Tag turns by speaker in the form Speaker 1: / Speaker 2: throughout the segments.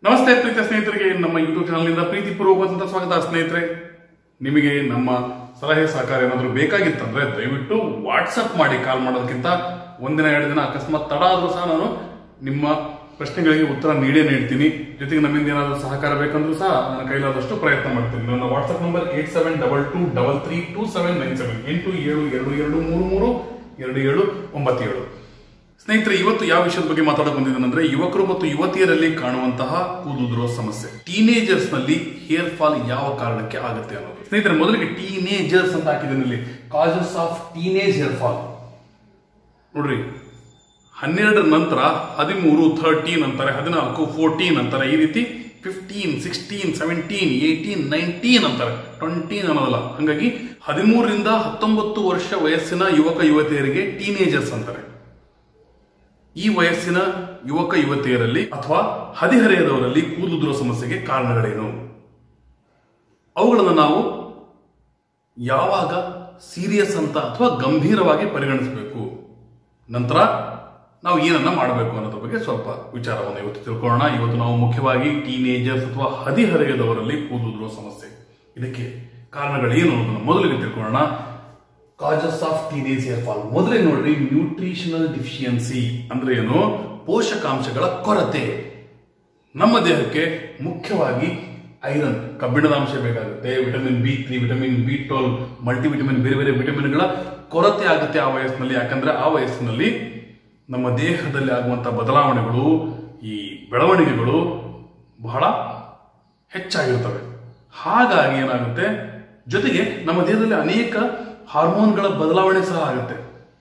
Speaker 1: ನಮಸ್ತೆ ಪ್ರೀತಿಯ ಸ್ನೇಹಿತರಿಗೆ ನಮ್ಮ ಯೂಟ್ಯೂಬ್ ಚಾನಲ್ನಿಂದ ಪ್ರೀತಿಪೂರ್ವಕವಾದಂತಹ ಸ್ವಾಗತ ಸ್ನೇಹಿತರೆ ನಿಮಗೆ ನಮ್ಮ ಸಲಹೆ ಸಹಕಾರ ಏನಾದರೂ ಬೇಕಾಗಿತ್ತಂದ್ರೆ ದಯವಿಟ್ಟು ವಾಟ್ಸಪ್ ಮಾಡಿ ಕಾಲ್ ಮಾಡೋದಕ್ಕಿಂತ ಒಂದಿನ ಎರಡು ದಿನ ಅಕಸ್ಮಾತ್ ತಡ ಆದ್ರೂ ಸಹ ನಾನು ನಿಮ್ಮ ಪ್ರಶ್ನೆಗಳಿಗೆ ಉತ್ತರ ನೀಡೇ ನೀಡ್ತೀನಿ ಜೊತೆಗೆ ನಮ್ಮಿಂದ ಏನಾದರೂ ಸಹಕಾರ ಬೇಕಂದ್ರೂ ಸಹ ನನ್ನ ಕೈಲಾದಷ್ಟು ಪ್ರಯತ್ನ ಮಾಡ್ತೀನಿ ನನ್ನ WhatsApp number eight seven double two double three two seven nine seven ಎಂಟು ಏಳು ಎರಡು ಎರಡು ಮೂರು ಮೂರು ಎರಡು ಏಳು ಒಂಬತ್ತು ಏಳು ಸ್ನೇಹಿತರೆ ಇವತ್ತು ಯಾವ ವಿಷಯದ ಬಗ್ಗೆ ಮಾತಾಡಕ್ ಬಂದಿದ್ದೇನೆಂದ್ರೆ ಯುವಕರು ಮತ್ತು ಯುವತಿಯರಲ್ಲಿ ಕಾಣುವಂತಹ ಕೂದುದುರುವ ಸಮಸ್ಯೆ ಟೀನೇಜರ್ಸ್ ನಲ್ಲಿ ಹೇರ್ ಫಾಲ್ ಯಾವ ಕಾರಣಕ್ಕೆ ಆಗುತ್ತೆ ಅನ್ನೋದು ಸ್ನೇಹಿತರೆ ಮೊದಲಿಗೆ ಟೀನೇಜರ್ಸ್ ಅಂತ ಹಾಕಿದ್ದೀನಿ ಇಲ್ಲಿ causes of teenage hair fall ನೋಡ್ರಿ ಹನ್ನೆರಡರ ನಂತರ ಹದಿಮೂರು ಥರ್ಟೀನ್ ಅಂತಾರೆ ಹದಿನಾಲ್ಕು ಫೋರ್ಟೀನ್ ಅಂತಾರೆ ಈ ರೀತಿ fifteen sixteen seventeen eighteen nineteen ಅಂತಾರೆ ಟ್ವೆಂಟೀನ್ ಅನ್ನೋದಲ್ಲ ಹಂಗಾಗಿ ಹದಿಮೂರರಿಂದ ಹತ್ತೊಂಬತ್ತು ವರ್ಷ ವಯಸ್ಸಿನ ಯುವಕ ಯುವತಿಯರಿಗೆ ಟೀನೇಜರ್ಸ್ ಅಂತಾರೆ ಈ ವಯಸ್ಸಿನ ಯುವಕ ಯುವತಿಯರಲ್ಲಿ ಅಥವಾ ಹದಿಹರೆಯದವರಲ್ಲಿ ಕೂದಲುದುರುವ ಸಮಸ್ಯೆಗೆ ಕಾರಣಗಳೇನು ಅವುಗಳನ್ನು ನಾವು ಯಾವಾಗ ಸೀರಿಯಸ್ ಅಂತ ಅಥವಾ ಗಂಭೀರವಾಗಿ ಪರಿಗಣಿಸಬೇಕು ನಂತರ ನಾವು ಏನನ್ನ ಮಾಡಬೇಕು ಅನ್ನೋದ್ರ ಬಗ್ಗೆ ಸ್ವಲ್ಪ ವಿಚಾರವನ್ನು ಇವತ್ತು ತಿಳ್ಕೊಳ್ಳೋಣ ಇವತ್ತು ನಾವು ಮುಖ್ಯವಾಗಿ ಟೀನೇಜರ್ಸ್ ಅಥವಾ ಹದಿಹರೆಯದವರಲ್ಲಿ ಕೂದಲುದುರುವ ಸಮಸ್ಯೆ ಇದಕ್ಕೆ ಕಾರಣಗಳೇನು ಅನ್ನೋದನ್ನು ಮೊದಲಿಗೆ ತಿಳ್ಕೊಳ್ಳೋಣ causes of teenage hair fall ಮೊದಲೇ ನೋಡ್ರಿ ನ್ಯೂಟ್ರಿಷನಲ್ ಡಿಫಿಷಿಯನ್ಸಿ ಅಂದ್ರೆ ಏನು ಪೋಷಕಾಂಶಗಳ ಕೊರತೆ ನಮ್ಮ ದೇಹಕ್ಕೆ ಮುಖ್ಯವಾಗಿ ಐರನ್ ಕಬ್ಬಿಣದ ಅಂಶ ಬೇಕಾಗುತ್ತೆ vitamin B three vitamin B twelve multi vitamin ಬೇರೆ ಬೇರೆ ವಿಟಮಿನ್ಗಳ ಕೊರತೆ ಆಗುತ್ತೆ ಆ ವಯಸ್ಸಿನಲ್ಲಿ ಯಾಕಂದ್ರೆ ಆ ವಯಸ್ಸಿನಲ್ಲಿ ನಮ್ಮ ದೇಹದಲ್ಲಿ ಆಗುವಂತಹ ಬದಲಾವಣೆಗಳು ಈ ಬೆಳವಣಿಗೆಗಳು ಬಹಳ ಹೆಚ್ಚಾಗಿರ್ತವೆ ಹಾಗಾಗಿ ಏನಾಗುತ್ತೆ ಜೊತೆಗೆ ನಮ್ಮ ದೇಹದಲ್ಲಿ ಅನೇಕ ಹಾರ್ಮೋನ್ಗಳ ಬದಲಾವಣೆ ಸಹ ಆಗುತ್ತೆ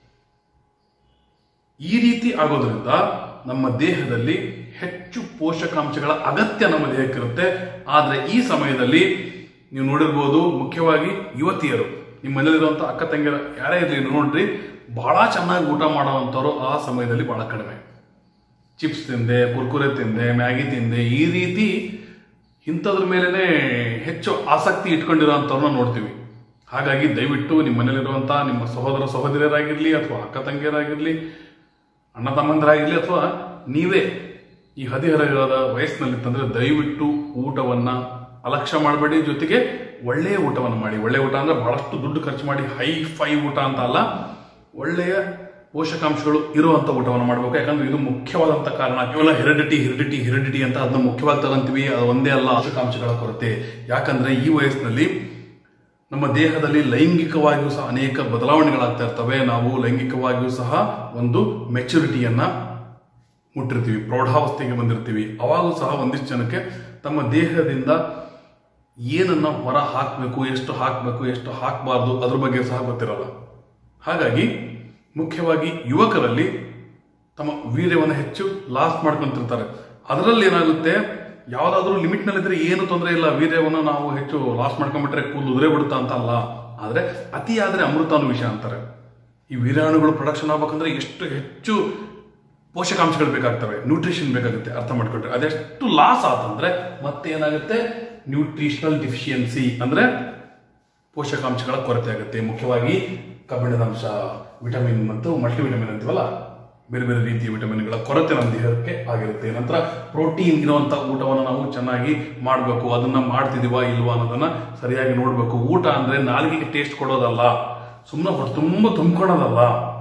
Speaker 1: ಈ ರೀತಿ ಆಗೋದ್ರಿಂದ ನಮ್ಮ ದೇಹದಲ್ಲಿ ಹೆಚ್ಚು ಪೋಷಕಾಂಶಗಳ ಅಗತ್ಯ ನಮ್ಮ ದೇಹಕ್ಕಿರುತ್ತೆ ಆದ್ರೆ ಈ ಸಮಯದಲ್ಲಿ ನೀವು ನೋಡಿರ್ಬೋದು ಮುಖ್ಯವಾಗಿ ಯುವತಿಯರು ನಿಮ್ಮ ಮನೇಲಿರುವಂತ ಅಕ್ಕ ತಂಗಿಯರ ಯಾರೇ ಇರಲಿ ನೋಡ್ರಿ ಬಹಳ ಚೆನ್ನಾಗಿ ಊಟ ಮಾಡೋವಂಥವ್ರು ಆ ಸಮಯದಲ್ಲಿ ಬಹಳ ಕಡಿಮೆ ಚಿಪ್ಸ್ ತಿಂದೆ ಕುರ್ಕುರೆ ತಿಂದೆ ಮ್ಯಾಗಿ ತಿಂದೆ ಈ ರೀತಿ ಇಂಥದ್ರ ಮೇಲೆನೆ ಹೆಚ್ಚು ಆಸಕ್ತಿ ಇಟ್ಕೊಂಡಿರೋಂಥವ್ರನ್ನ ನೋಡ್ತೀವಿ ಹಾಗಾಗಿ ದಯವಿಟ್ಟು ನಿಮ್ಮ ಮನೇಲಿರುವಂತ ನಿಮ್ಮ ಸಹೋದರ ಸಹೋದರಿಯರಾಗಿರ್ಲಿ ಅಥವಾ ಅಕ್ಕ ತಂಗಿಯರಾಗಿರ್ಲಿ ಅಣ್ಣ ತಮ್ಮಂದರಾಗಿರ್ಲಿ ಅಥವಾ ನೀವೇ ಈ ಹದಿಹರೆಯದ ವಯಸ್ಸಿನಲ್ಲಿ ತಂದ್ರೆ ದಯವಿಟ್ಟು ಊಟವನ್ನ ಅಲಕ್ಷ್ಯ ಮಾಡಬೇಡಿ ಜೊತೆಗೆ ಒಳ್ಳೆಯ ಊಟವನ್ನು ಮಾಡಿ ಒಳ್ಳೆಯ ಊಟ ಅಂದ್ರೆ ಬಹಳಷ್ಟು ದುಡ್ಡು ಖರ್ಚು ಮಾಡಿ ಹೈ ಫೈ ಊಟ ಅಂತ ಅಲ್ಲ ಒಳ್ಳೆಯ ಪೋಷಕಾಂಶಗಳು ಇರುವಂತ ಊಟವನ್ನು ಮಾಡಬೇಕು ಯಾಕಂದ್ರೆ ಇದು ಮುಖ್ಯವಾದಂತ ಕಾರಣ ಕೇವಲ ಹೆರಿಡಿಟಿ ಹೆರಿಡಿಟಿ ಹೆರಿಡಿಟಿ ಅಂತ ಅದನ್ನ ಮುಖ್ಯವಾಗಿ ತಗೊಂತೀವಿ ಅದು ಒಂದೇ ಅಲ್ಲ ಪೋಷಕಾಂಶಗಳ ಕೊರತೆ ಯಾಕಂದ್ರೆ ಈ ವಯಸ್ಸಿನಲ್ಲಿ ನಮ್ಮ ದೇಹದಲ್ಲಿ ಲೈಂಗಿಕವಾಗಿಯೂ ಸಹ ಅನೇಕ ಬದಲಾವಣೆಗಳಾಗ್ತಾ ಇರ್ತವೆ ನಾವು ಲೈಂಗಿಕವಾಗಿಯೂ ಸಹ ಒಂದು ಮೆಚುರಿಟಿಯನ್ನ ಮುಟ್ಟಿರ್ತೀವಿ ಪ್ರೌಢಾವಸ್ಥೆಗೆ ಬಂದಿರ್ತೀವಿ ಅವಾಗೂ ಸಹ ಒಂದಿಷ್ಟು ಜನಕ್ಕೆ ತಮ್ಮ ದೇಹದಿಂದ ಏನನ್ನ ಹೊರ ಹಾಕಬೇಕು ಎಷ್ಟು ಹಾಕಬೇಕು ಎಷ್ಟು ಹಾಕಬಾರ್ದು ಅದ್ರ ಬಗ್ಗೆ ಸಹ ಗೊತ್ತಿರಲ್ಲ ಹಾಗಾಗಿ ಮುಖ್ಯವಾಗಿ ಯುವಕರಲ್ಲಿ ತಮ್ಮ ವೀರ್ಯವನ್ನು ಹೆಚ್ಚು ಲಾಸ್ ಮಾಡ್ಕೊಂತಿರ್ತಾರೆ ಅದರಲ್ಲಿ ಏನಾಗುತ್ತೆ ಯಾವ್ದಾದ್ರೂ ಲಿಮಿಟ್ ನಲ್ಲಿದ್ರೆ ಏನು ತೊಂದರೆ ಇಲ್ಲ ವೀರ್ಯವನ್ನು ನಾವು ಹೆಚ್ಚು ಲಾಸ್ ಮಾಡ್ಕೊಂಡ್ಬಿಟ್ರೆ ಕೂದಲು ಉದುರೇ ಬಿಡುತ್ತಾ ಅಂತ ಅಲ್ಲ ಆದ್ರೆ ಅತಿ ಆದ್ರೆ ಅಮೃತ ಅನ್ನೋ ವಿಷಯ ಅಂತಾರೆ ಈ ವೀರ್ಯಾಣುಗಳು ಪ್ರೊಡಕ್ಷನ್ ಆಗ್ಬೇಕಂದ್ರೆ ಎಷ್ಟು ಹೆಚ್ಚು ಪೋಷಕಾಂಶಗಳು ಬೇಕಾಗ್ತವೆ ನ್ಯೂಟ್ರಿಷನ್ ಬೇಕಾಗುತ್ತೆ ಅರ್ಥ ಮಾಡ್ಕೊಂಡ್ರೆ ಅದೆಷ್ಟು ಲಾಸ್ ಆತಂದ್ರೆ ಮತ್ತೆ ಏನಾಗುತ್ತೆ ನ್ಯೂಟ್ರಿಷನಲ್ ಡಿಫಿಷಿಯನ್ಸಿ ಅಂದ್ರೆ ಪೋಷಕಾಂಶಗಳ ಕೊರತೆ ಆಗುತ್ತೆ ಮುಖ್ಯವಾಗಿ ಕಬ್ಬಿಣದ ಅಂಶ ವಿಟಮಿನ್ ಮತ್ತು ಮಲ್ಟಿ ವಿಟಮಿನ್ ಅಂತೀವಲ್ಲ ಬೇರೆ ಬೇರೆ ರೀತಿಯ ವಿಟಮಿನ್ಗಳ ಕೊರತೆ ನಮ್ಮ ದೇಹಕ್ಕೆ ಆಗಿರುತ್ತೆ ನಂತರ ಪ್ರೋಟೀನ್ ಇರುವಂತ ಊಟವನ್ನು ನಾವು ಚೆನ್ನಾಗಿ ಮಾಡಬೇಕು ಅದನ್ನ ಮಾಡ್ತಿದೀವಾ ಇಲ್ವಾ ಅನ್ನೋದನ್ನ ಸರಿಯಾಗಿ ನೋಡ್ಬೇಕು ಊಟ ಅಂದ್ರೆ ನಾಲಿಗೆಗೆ ಟೇಸ್ಟ್ ಕೊಡೋದಲ್ಲ ಸುಮ್ಮನೆ ಹೊಟ್ಟೆ ತುಂಬ ತುಂಬ್ಕೊಳೋದಲ್ಲ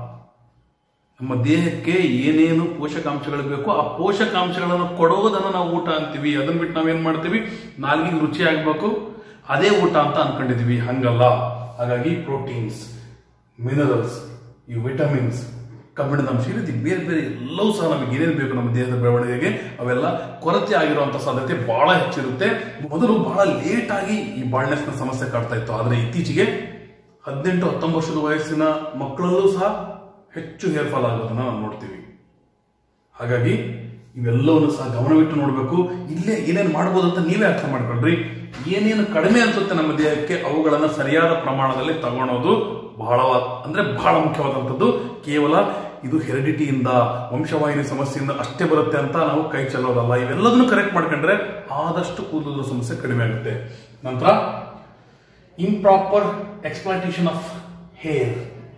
Speaker 1: ನಮ್ಮ ದೇಹಕ್ಕೆ ಏನೇನು ಪೋಷಕಾಂಶಗಳು ಬೇಕು ಆ ಪೋಷಕಾಂಶಗಳನ್ನು ಕೊಡೋದನ್ನ ನಾವು ಊಟ ಅಂತೀವಿ ಅದನ್ನ ಬಿಟ್ಟು ನಾವೇನ್ ಮಾಡ್ತೀವಿ ನಾಲ್ಗಿಗೆ ರುಚಿ ಆಗ್ಬೇಕು ಅದೇ ಊಟ ಅಂತ ಅನ್ಕೊಂಡಿದೀವಿ ಹಂಗಲ್ಲ ಹಾಗಾಗಿ ಪ್ರೋಟೀನ್ಸ್ ಮಿನರಲ್ಸ್ ಈ ವಿಟಮಿನ್ಸ್ ಕಬ್ಬಿಣದ ಅಂಶ ಈ ರೀತಿ ಬೇರೆ ಬೇರೆ ಎಲ್ಲವೂ ಸಹ ನಮಗೆ ಏನೇನು ಬೇಕು ನಮ್ಮ ದೇಹದ ಬೆಳವಣಿಗೆಗೆ ಅವೆಲ್ಲ ಕೊರತೆ ಆಗಿರುವಂತ ಸಾಧ್ಯತೆ ಬಹಳ ಹೆಚ್ಚಿರುತ್ತೆ ಮೊದಲು ಬಹಳ ಲೇಟ್ ಆಗಿ ಈ ಬಾಳ್ನೆಸ್ ನ ಸಮಸ್ಯೆ ಕಾಡ್ತಾ ಇತ್ತು ಆದ್ರೆ ಇತ್ತೀಚೆಗೆ ಹದಿನೆಂಟು ಹತ್ತೊಂಬತ್ತು ವರ್ಷದ ವಯಸ್ಸಿನ ಮಕ್ಕಳಲ್ಲೂ ಸಹ ಹೆಚ್ಚು ಹೇರ್ ಫಾಲ್ ಆಗೋದನ್ನ ನಾವು ನೋಡ್ತೀವಿ ಹಾಗಾಗಿ ಇವೆಲ್ಲವನ್ನು ಸಹ ಗಮನವಿಟ್ಟು ನೋಡಬೇಕು ಇಲ್ಲೇ ಏನೇನು ಮಾಡ್ಬೋದು ಅಂತ ನೀವೇ ಅರ್ಥ ಮಾಡ್ಕೊಳ್ರಿ ಏನೇನು ಕಡಿಮೆ ಅನ್ಸುತ್ತೆ ನಮ್ಮ ದೇಹಕ್ಕೆ ಅವುಗಳನ್ನ ಸರಿಯಾದ ಪ್ರಮಾಣದಲ್ಲಿ ತಗೊಳೋದು ಬಹಳ ಅಂದ್ರೆ ಬಹಳ ಮುಖ್ಯವಾದಂಥದ್ದು ಕೇವಲ ಇದು ಹೆರಿಡಿಟಿಯಿಂದ ವಂಶವಾಹಿನಿ ಸಮಸ್ಯೆಯಿಂದ ಅಷ್ಟೇ ಬರುತ್ತೆ ಅಂತ ನಾವು ಕೈ ಚೆಲ್ಲೋದಲ್ಲ ಇವೆಲ್ಲದನ್ನು ಕರೆಕ್ಟ್ ಮಾಡ್ಕೊಂಡ್ರೆ ಆದಷ್ಟು ಕೂದಲು ಸಮಸ್ಯೆ ಕಡಿಮೆ ಆಗುತ್ತೆ ನಂತರ ಇಂಪ್ರಾಪರ್ ಎಕ್ಸ್ಪ್ಲಾಂಟೇಷನ್ ಆಫ್ ಹೇರ್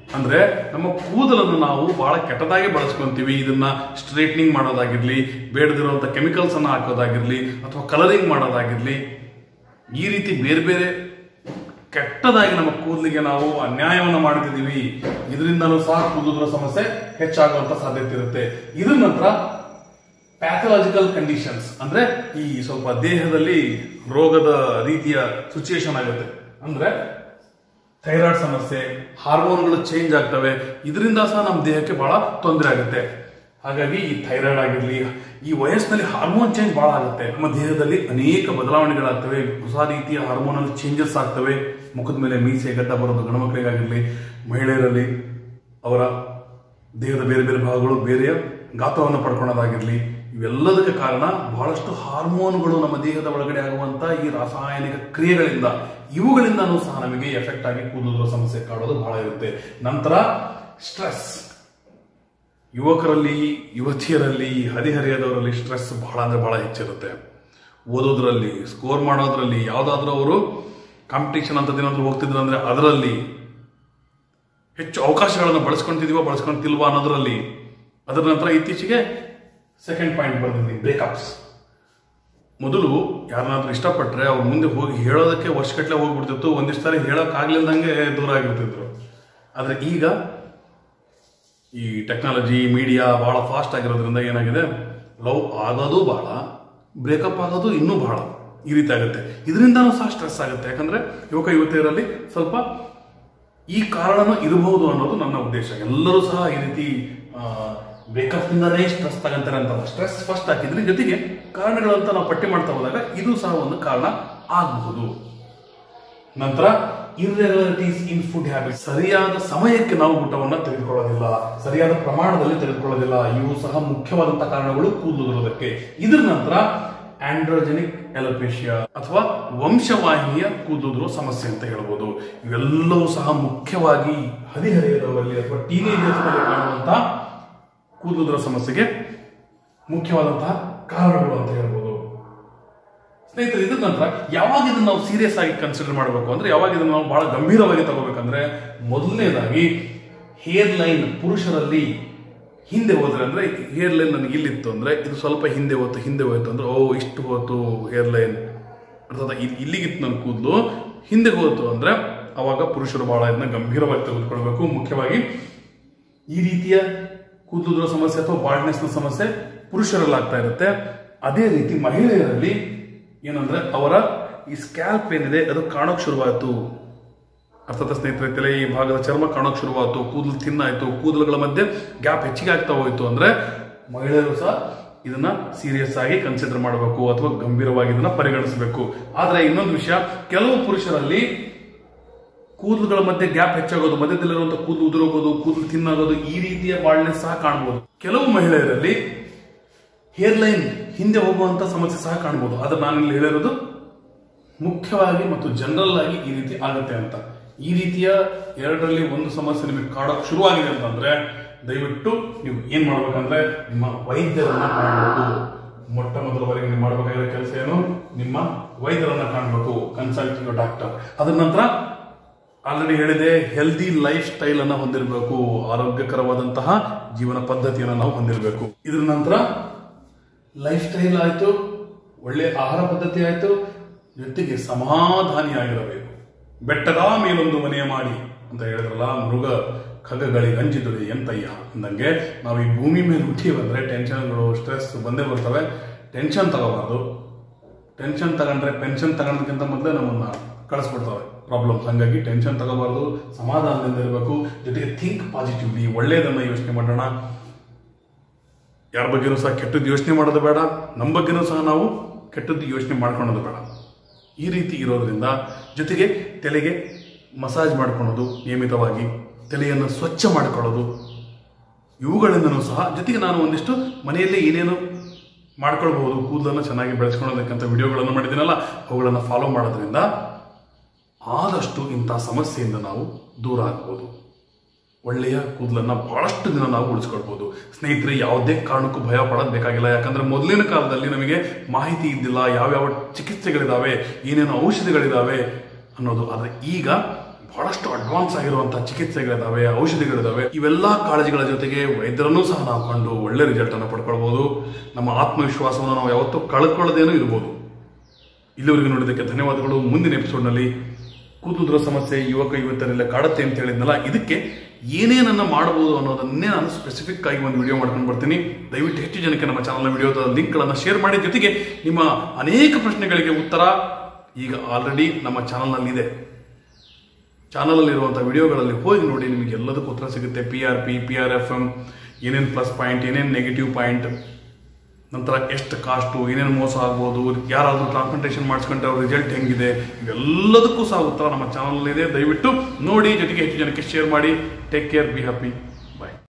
Speaker 1: ಅಂದ್ರೆ ನಮ್ಮ ಕೂದಲನ್ನು ನಾವು ಬಹಳ ಕೆಟ್ಟದಾಗಿ ಬಳಸ್ಕೊಂತೀವಿ ಇದನ್ನ ಸ್ಟ್ರೈಟ್ನಿಂಗ್ ಮಾಡೋದಾಗಿರ್ಲಿ ಬೇಡದಿರುವಂತ ಕೆಮಿಕಲ್ಸ್ ಅನ್ನ ಹಾಕೋದಾಗಿರ್ಲಿ ಅಥವಾ ಕಲರಿಂಗ್ ಮಾಡೋದಾಗಿರ್ಲಿ ಈ ರೀತಿ ಬೇರೆ ಬೇರೆ ಕೆಟ್ಟದಾಗಿ ನಮ್ಮ ಕೂದಲಿಗೆ ನಾವು ಅನ್ಯಾಯವನ್ನು ಮಾಡ್ತಿದೀವಿ ಇದರಿಂದಲೂ ಸಹ ಕೂದಲುಗಳ ಸಮಸ್ಯೆ ಹೆಚ್ಚಾಗುವಂತ ಸಾಧ್ಯತೆ ಇರುತ್ತೆ ಇದ್ರ ನಂತರ ಪ್ಯಾಥಲಾಜಿಕಲ್ ಕಂಡೀಷನ್ಸ್ ಅಂದ್ರೆ ಈ ಸ್ವಲ್ಪ ದೇಹದಲ್ಲಿ ರೋಗದ ರೀತಿಯ ಸಿಚುಯೇಷನ್ ಆಗುತ್ತೆ ಅಂದ್ರೆ ಥೈರಾಯ್ಡ್ ಸಮಸ್ಯೆ ಹಾರ್ಮೋನ್ಗಳು ಚೇಂಜ್ ಆಗ್ತವೆ ಇದರಿಂದ ಸಹ ನಮ್ಮ ದೇಹಕ್ಕೆ ಬಹಳ ತೊಂದರೆ ಆಗುತ್ತೆ ಹಾಗಾಗಿ ಈ ಥೈರಾಯ್ಡ್ ಆಗಿರ್ಲಿ ಈ ವಯಸ್ಸಿನಲ್ಲಿ ಹಾರ್ಮೋನ್ ಚೇಂಜ್ ಬಹಳ ಆಗುತ್ತೆ ನಮ್ಮ ದೇಹದಲ್ಲಿ ಅನೇಕ ಬದಲಾವಣೆಗಳಾಗ್ತವೆ ಹೊಸ ರೀತಿಯ ಹಾರ್ಮೋನಲ್ ಚೇಂಜಸ್ ಆಗ್ತವೆ ಮುಖದ ಮೇಲೆ ಮೀಸೆ ಗಡ್ಡ ಬರೋದು ಗಂಡುಮಕ್ಕಳಿಗಾಗಿರ್ಲಿ ಮಹಿಳೆಯರಲ್ಲಿ ಅವರ ದೇಹದ ಬೇರೆ ಬೇರೆ ಭಾಗಗಳು ಬೇರೆಯ ಗಾತ್ರವನ್ನು ಪಡ್ಕೊಳ್ಳೋದಾಗಿರ್ಲಿ ಇವೆಲ್ಲದಕ್ಕೆ ಕಾರಣ ಬಹಳಷ್ಟು ಹಾರ್ಮೋನ್ಗಳು ನಮ್ಮ ದೇಹದ ಒಳಗಡೆ ಆಗುವಂತ ಈ ರಾಸಾಯನಿಕ ಕ್ರಿಯೆಗಳಿಂದ ಇವುಗಳಿಂದನೂ ಸಹ ನಮಗೆ ಎಫೆಕ್ಟ್ ಆಗಿ ಕೂದಲು ಸಮಸ್ಯೆ ಕಾಡೋದು ಬಹಳ ಇರುತ್ತೆ ನಂತರ ಸ್ಟ್ರೆಸ್ ಯುವಕರಲ್ಲಿ ಯುವತಿಯರಲ್ಲಿ ಹದಿಹರಿಯದವರಲ್ಲಿ ಸ್ಟ್ರೆಸ್ ಬಹಳ ಅಂದ್ರೆ ಬಹಳ ಹೆಚ್ಚಿರುತ್ತೆ ಓದೋದ್ರಲ್ಲಿ ಸ್ಕೋರ್ ಮಾಡೋದ್ರಲ್ಲಿ ಯಾವ್ದಾದ್ರೂ ಅವರು ಕಾಂಪಿಟೇಷನ್ ಅಂತದೇನಾದ್ರೂ ಹೋಗ್ತಿದ್ರು ಅಂದ್ರೆ ಅದರಲ್ಲಿ ಹೆಚ್ಚು ಅವಕಾಶಗಳನ್ನು ಬಳಸ್ಕೊಂತಿದೀವೋ ಬಳಸ್ಕೊಂತಿಲ್ವಾ ಅನ್ನೋದ್ರಲ್ಲಿ ಅದರ ನಂತರ ಇತ್ತೀಚೆಗೆ ಸೆಕೆಂಡ್ ಪಾಯಿಂಟ್ ಬರ್ತಿದ್ದೀನಿ ಬ್ರೇಕಪ್ಸ್ ಮೊದಲು ಯಾರನ್ನಾದ್ರೂ ಇಷ್ಟಪಟ್ರೆ ಅವ್ರ ಮುಂದೆ ಹೋಗಿ ಹೇಳೋದಕ್ಕೆ ವರ್ಷಗಟ್ಟಲೆ ಹೋಗ್ಬಿಡ್ತಿತ್ತು ಒಂದಿಷ್ಟು ಸಾರಿ ಹೇಳೋಕ್ಕಾಗ್ಲಿಲ್ದಂಗೆ ದೂರ ಆಗಿರ್ತಿದ್ರು ಆದ್ರೆ ಈಗ ಈ ಟೆಕ್ನಾಲಜಿ ಮೀಡಿಯಾ ಬಹಳ ಫಾಸ್ಟ್ ಆಗಿರೋದ್ರಿಂದ ಏನಾಗಿದೆ ಲವ್ ಆಗೋದು ಬಹಳ ಬ್ರೇಕಪ್ ಆಗೋದು ಇನ್ನೂ ಬಹಳ ಈ ರೀತಿ ಆಗುತ್ತೆ ಇದರಿಂದನೂ ಸಹ ಸ್ಟ್ರೆಸ್ ಆಗುತ್ತೆ ಯಾಕಂದ್ರೆ ಯುವಕ ಯುವತಿಯರಲ್ಲಿ ಸ್ವಲ್ಪ ಈ ಕಾರಣನೂ ಇರಬಹುದು ಅನ್ನೋದು ನನ್ನ ಉದ್ದೇಶ ಎಲ್ಲರೂ ಸಹ ಈ ರೀತಿ ಬ್ರೇಕಪ್ ಇಂದನೇ ಸ್ಟ್ರೆಸ್ ತಗಂತಾರೆ ಅಂತ ಸ್ಟ್ರೆಸ್ ಫಸ್ಟ್ ಹಾಕಿದ್ರೆ ಜೊತೆಗೆ ಕಾರಣಗಳಂತ ನಾವು ಪಟ್ಟಿ ಮಾಡ್ತಾ ಹೋದಾಗ ಇದು ಸಹ ಒಂದು ಕಾರಣ ಆಗಬಹುದು ನಂತರ ಇರ್ರೆಗ್ಯುಲರಿಟೀಸ್ ಇನ್ ಫುಡ್ ಹ್ಯಾಬಿಟ್ ಸರಿಯಾದ ಸಮಯಕ್ಕೆ ನಾವು ಊಟವನ್ನು ತೆಗೆದುಕೊಳ್ಳೋದಿಲ್ಲ ಸರಿಯಾದ ಪ್ರಮಾಣದಲ್ಲಿ ತೆಗೆದುಕೊಳ್ಳೋದಿಲ್ಲ ಇವು ಸಹ ಮುಖ್ಯವಾದಂತಹ ಕಾರಣಗಳು ಕೂದಲುವುದಕ್ಕೆ ಇದರ ನಂತರ ಆಂಡ್ರೋಜೆನಿಕ್ ಎಲಪೇಶಿಯಾ ಅಥವಾ ವಂಶವಾಹಿನಿಯ ಕೂದಲು ಸಮಸ್ಯೆ ಅಂತ ಹೇಳ್ಬೋದು ಇವೆಲ್ಲವೂ ಸಹ ಮುಖ್ಯವಾಗಿ ಹದಿಹರೆಯದವರಲ್ಲಿ ಅಥವಾ ಟೀನೇಜರ್ಸ್ನಲ್ಲಿ ಕಾಣುವಂತಹ ಕೂದಲುದ್ರ ಸಮಸ್ಯೆಗೆ ಮುಖ್ಯವಾದಂತಹ ಕಾರಣಗಳು ಅಂತ ಹೇಳ್ಬೋದು ಸ್ನೇಹಿತರೆ ಇದ್ರ ನಂತರ ಯಾವಾಗ ಇದನ್ನ ನಾವು ಸೀರಿಯಸ್ ಆಗಿ ಕನ್ಸಿಡರ್ ಮಾಡಬೇಕು ಅಂದ್ರೆ ಯಾವಾಗ ಇದನ್ನ ನಾವು ಬಹಳ ಗಂಭೀರವಾಗಿ ತಗೋಬೇಕಂದ್ರೆ ಮೊದಲನೇದಾಗಿ ಹೇರ್ ಲೈನ್ ಪುರುಷರಲ್ಲಿ ಹಿಂದೆ ಹೋದ್ರೆ ಅಂದ್ರೆ ಹೇರ್ ಲೈನ್ ನನಗೆ ಇಲ್ಲಿತ್ತು ಅಂದ್ರೆ ಇದು ಸ್ವಲ್ಪ ಹಿಂದೆ ಹೋಯ್ತು ಹಿಂದೆ ಹೋಯ್ತು ಅಂದ್ರೆ ಓ ಇಷ್ಟು ಹೋಯ್ತು ಹೇರ್ ಲೈನ್ ಅರ್ಥಾತ್ ಇಲ್- ಇಲ್ಲಿಗಿತ್ತು ನನ್ನ ಕೂದಲು ಹಿಂದೆ ಹೋಯ್ತು ಅಂದ್ರೆ ಅವಾಗ ಪುರುಷರು ಬಹಳ ಇದನ್ನ ಗಂಭೀರವಾಗಿ ತೆಗೆದುಕೊಳ್ಬೇಕು ಮುಖ್ಯವಾಗಿ ಈ ರೀತಿಯ ಕೂದಲುದ್ರ ಸಮಸ್ಯೆ ಅಥವಾ ಬಾಲ್ಡ್ನೆಸ್ ನ ಸಮಸ್ಯೆ ಪುರುಷರಲ್ಲಿ ಆಗ್ತಾ ಇರುತ್ತೆ ಅದೇ ರೀತಿ ಮಹಿಳೆಯರಲ್ಲಿ ಏನಂದ್ರೆ ಅವರ ಈ ಸ್ಕ್ಯಾಲ್ಪ್ ಏನಿದೆ ಅದು ಕಾಣೋಕ್ ಶುರುವಾಯಿತು ಅರ್ಥಾತ್ ಸ್ನೇಹಿತರೆ ತಲೆ ಈ ಭಾಗದ ಚರ್ಮ ಕಾಣೋಕ್ ಶುರುವಾಯಿತು ಕೂದಲು ತಿನ್ನಾಯ್ತು ಕೂದಲುಗಳ ಮಧ್ಯೆ ಗ್ಯಾಪ್ ಹೆಚ್ಚಿಗೆ ಆಗ್ತಾ ಹೋಯ್ತು ಅಂದ್ರೆ ಮಹಿಳೆಯರು ಸಹ ಇದನ್ನ ಸೀರಿಯಸ್ ಆಗಿ ಕನ್ಸಿಡರ್ ಮಾಡಬೇಕು ಅಥವಾ ಗಂಭೀರವಾಗಿ ಇದನ್ನ ಪರಿಗಣಿಸಬೇಕು ಆದ್ರೆ ಇನ್ನೊಂದು ವಿಷಯ ಕೆಲವು ಪುರುಷರಲ್ಲಿ ಕೂದಲುಗಳ ಮಧ್ಯೆ ಗ್ಯಾಪ್ ಹೆಚ್ಚಾಗೋದು ಮಧ್ಯದಲ್ಲಿರುವಂತಹ ಕೂದಲು ಉದುರೋಗೋದು ಕೂದಲು ತಿನ್ನಾಗೋದು ಈ ರೀತಿಯ ಬಾಳ್ನೆಸ್ ಸಹ ಕಾಣಬಹುದು ಕೆಲವು ಮಹಿಳೆಯರಲ್ಲಿ ಹೇರ್ ಲೈನ್ ಹಿಂದೆ ಹೋಗುವಂತ ಸಮಸ್ಯೆ ಸಹ ಕಾಣಬಹುದು ಆದ್ರೆ ನಾನು ಇಲ್ಲಿ ಹೇಳಿರೋದು ಮುಖ್ಯವಾಗಿ ಮತ್ತು ಜನರಲ್ ಆಗಿ ಈ ರೀತಿ ಆಗುತ್ತೆ ಅಂತ ಈ ರೀತಿಯ ಎರಡರಲ್ಲಿ ಒಂದು ಸಮಸ್ಯೆ ನಿಮಗೆ ಕಾಡೋಕ್ ಶುರುವಾಗಿದೆ ಅಂತಂದ್ರೆ ದಯವಿಟ್ಟು ನೀವು ಏನ್ ಮಾಡ್ಬೇಕಂದ್ರೆ ನಿಮ್ಮ ವೈದ್ಯರನ್ನ ಕಾಣಬೇಕು ಮೊಟ್ಟ ಮೊದಲವರೆಗೆ ನೀವು ಮಾಡಬೇಕಾಗಿರೋ ಕೆಲಸ ಏನು ನಿಮ್ಮ ವೈದ್ಯರನ್ನ ಕಾಣಬೇಕು ಕನ್ಸಲ್ಟ್ ಯುವರ್ ಡಾಕ್ಟರ್ ಅದರ ನಂತರ ಆಲ್ರೆಡಿ ಹೇಳಿದೆ ಹೆಲ್ದಿ ಲೈಫ್ ಸ್ಟೈಲ್ ಅನ್ನ ಹೊಂದಿರಬೇಕು ಆರೋಗ್ಯಕರವಾದಂತಹ ಜೀವನ ಪದ್ಧತಿಯನ್ನು ನಾವು ಹೊಂದಿರಬೇಕು ಇದರ ನಂತರ ಲೈಫ್ ಸ್ಟೈಲ್ ಆಯ್ತು ಒಳ್ಳೆ ಆಹಾರ ಪದ್ಧತಿ ಆಯ್ತು ಜೊತೆಗೆ ಸಮಾಧಾನಿಯಾಗಿರಬೇಕು ಬೆಟ್ಟದ ಮೇಲೊಂದು ಮನೆಯ ಮಾಡಿ ಅಂತ ಹೇಳಿದ್ರಲ್ಲ ಮೃಗ ಖಗಗಳಿಗೆ ಅಂಜಿದುಡಿ ಎಂತಯ್ಯ ಅಂದಂಗೆ ನಾವು ಈ ಭೂಮಿ ಮೇಲೆ ಹುಟ್ಟಿವಂದ್ರೆ ಟೆನ್ಷನ್ಗಳು ಸ್ಟ್ರೆಸ್ ಬಂದೇ ಬರ್ತವೆ ಟೆನ್ಷನ್ ತಗೋಬಾರ್ದು ಟೆನ್ಷನ್ ತಗೊಂಡ್ರೆ ಪೆನ್ಷನ್ ತಗೊಳೋದಕ್ಕಿಂತ ಮೊದಲೇ ನಮ್ಮನ್ನ ಕಳಿಸ್ಬಿಡ್ತವೆ ಪ್ರಾಬ್ಲಮ್ಸ್ ಹಂಗಾಗಿ ಟೆನ್ಷನ್ ತಗೋಬಾರ್ದು ಸಮಾಧಾನದಿಂದ ಇರಬೇಕು ಜೊತೆಗೆ ಥಿಂಕ್ ಪಾಸಿಟಿವ್ಲಿ ಒಳ್ಳೇದನ್ನ ಯೋಚನೆ ಮಾಡೋಣ ಯಾರ ಬಗ್ಗೆನೂ ಸಹ ಕೆಟ್ಟದ್ದು ಯೋಚನೆ ಮಾಡೋದು ಬೇಡ ನಮ್ಮ ಬಗ್ಗೆನೂ ಸಹ ನಾವು ಕೆಟ್ಟದ್ದು ಯೋಚನೆ ಮಾಡ್ಕೊಳ್ಳೋದು ಬೇಡ ಈ ರೀತಿ ಇರೋದ್ರಿಂದ ಜೊತೆಗೆ ತಲೆಗೆ ಮಸಾಜ್ ಮಾಡ್ಕೊಳ್ಳೋದು ನಿಯಮಿತವಾಗಿ ತಲೆಯನ್ನು ಸ್ವಚ್ಛ ಮಾಡಿಕೊಳ್ಳೋದು ಇವುಗಳಿಂದನೂ ಸಹ ಜೊತೆಗೆ ನಾನು ಒಂದಿಷ್ಟು ಮನೆಯಲ್ಲೇ ಏನೇನು ಮಾಡ್ಕೊಳ್ಬಹುದು ಕೂದಲನ್ನು ಚೆನ್ನಾಗಿ ಬೆಳೆಸ್ಕೊಳ್ಳೋದಕ್ಕಂತ ವಿಡಿಯೋಗಳನ್ನು ಮಾಡಿದ್ದೀನಲ್ಲ ಅವುಗಳನ್ನು ಫಾಲೋ ಮಾಡೋದ್ರಿಂದ ಆದಷ್ಟು ಇಂಥ ಸಮಸ್ಯೆಯಿಂದ ನಾವು ದೂರ ಆಗ್ಬೋದು ಒಳ್ಳೆಯ ಕೂದಲನ್ನ ಬಹಳಷ್ಟು ದಿನ ನಾವು ಉಳಿಸ್ಕೊಳ್ಬಹುದು ಸ್ನೇಹಿತರೆ ಯಾವುದೇ ಕಾರಣಕ್ಕೂ ಭಯ ಪಡೋದು ಬೇಕಾಗಿಲ್ಲ ಯಾಕಂದ್ರೆ ಮೊದಲಿನ ಕಾಲದಲ್ಲಿ ನಮಗೆ ಮಾಹಿತಿ ಇದ್ದಿಲ್ಲ ಯಾವ್ಯಾವ ಚಿಕಿತ್ಸೆಗಳಿದಾವೆ ಏನೇನು ಔಷಧಿಗಳಿದಾವೆ ಅನ್ನೋದು ಆದ್ರೆ ಈಗ ಬಹಳಷ್ಟು ಅಡ್ವಾನ್ಸ್ ಆಗಿರುವಂತಹ ಚಿಕಿತ್ಸೆಗಳಿದಾವೆ ಔಷಧಿಗಳಿದಾವೆ ಇವೆಲ್ಲ ಕಾಳಜಿಗಳ ಜೊತೆಗೆ ವೈದ್ಯರನ್ನು ಸಹ ನಾವು ಕಂಡು ಒಳ್ಳೆ ರಿಸಲ್ಟ್ ಅನ್ನು ಪಡ್ಕೊಳ್ಬಹುದು ನಮ್ಮ ಆತ್ಮವಿಶ್ವಾಸವನ್ನು ನಾವು ಯಾವತ್ತೂ ಕಳ್ಕೊಳ್ಳದೇನೂ ಇರ್ಬೋದು ಇಲ್ಲಿವರೆಗೂ ನೋಡಿದ್ದಕ್ಕೆ ಧನ್ಯವಾದಗಳು ಮುಂದಿನ ಎಪಿಸೋಡ್ನಲ್ಲಿ ಕೂತುದ್ರ ಸಮಸ್ಯೆ ಯುವಕ ಯುವತಿಯರೆಲ್ಲ ಕಾಡುತ್ತೆ ಅಂತ ಹೇಳಿದ್ನಲ್ಲ ಇದಕ್ಕೆ ಏನೇನನ್ನ ಮಾಡಬಹುದು ಅನ್ನೋದನ್ನೇ ನಾನು ಸ್ಪೆಸಿಫಿಕ್ ಆಗಿ ಒಂದು ವಿಡಿಯೋ ಮಾಡ್ಕೊಂಡು ಬರ್ತೀನಿ ದಯವಿಟ್ಟು ಹೆಚ್ಚು ಜನಕ್ಕೆ ನಮ್ಮ ಚಾನಲ್ನ ವಿಡಿಯೋದ ಲಿಂಕ್ಗಳನ್ನು ಶೇರ್ ಮಾಡಿ ಜೊತೆಗೆ ನಿಮ್ಮ ಅನೇಕ ಪ್ರಶ್ನೆಗಳಿಗೆ ಉತ್ತರ ಈಗ ಆಲ್ರೆಡಿ ನಮ್ಮ ಚಾನಲ್ನಲ್ಲಿ ಇದೆ ಚಾನಲಲ್ಲಿ ಇರುವಂಥ ವಿಡಿಯೋಗಳಲ್ಲಿ ಹೋಗಿ ನೋಡಿ ನಿಮಗೆ ಎಲ್ಲದಕ್ಕೂ ಉತ್ತರ ಸಿಗುತ್ತೆ P R P P R F M ಏನೇನು ಪ್ಲಸ್ ಪಾಯಿಂಟ್ ಏನೇನು ನೆಗೆಟಿವ್ ಪಾಯಿಂಟ್ ನಂತರ ಎಷ್ಟು ಕಾಸ್ಟು ಏನೇನು ಮೋಸ ಆಗ್ಬೋದು ಯಾರಾದರೂ ಟ್ರಾನ್ಸ್ಪ್ಲಾಂಟೇಷನ್ ಮಾಡಿಸ್ಕೊಂಡ್ರೆ ಅವ್ರ ರಿಸಲ್ಟ್ ಹೆಂಗಿದೆ ಇವೆಲ್ಲದಕ್ಕೂ ಸಹ ಉತ್ತರ ನಮ್ಮ ಚಾನಲ್ ಇದೆ ದಯವಿಟ್ಟು ನೋಡಿ ಜೊತೆಗೆ ಹೆಚ್ಚು ಜನಕ್ಕೆ ಶೇರ್ ಮಾಡಿ ಟೇಕ್ ಕೇರ್ ಬಿ ಹ್ಯಾಪಿ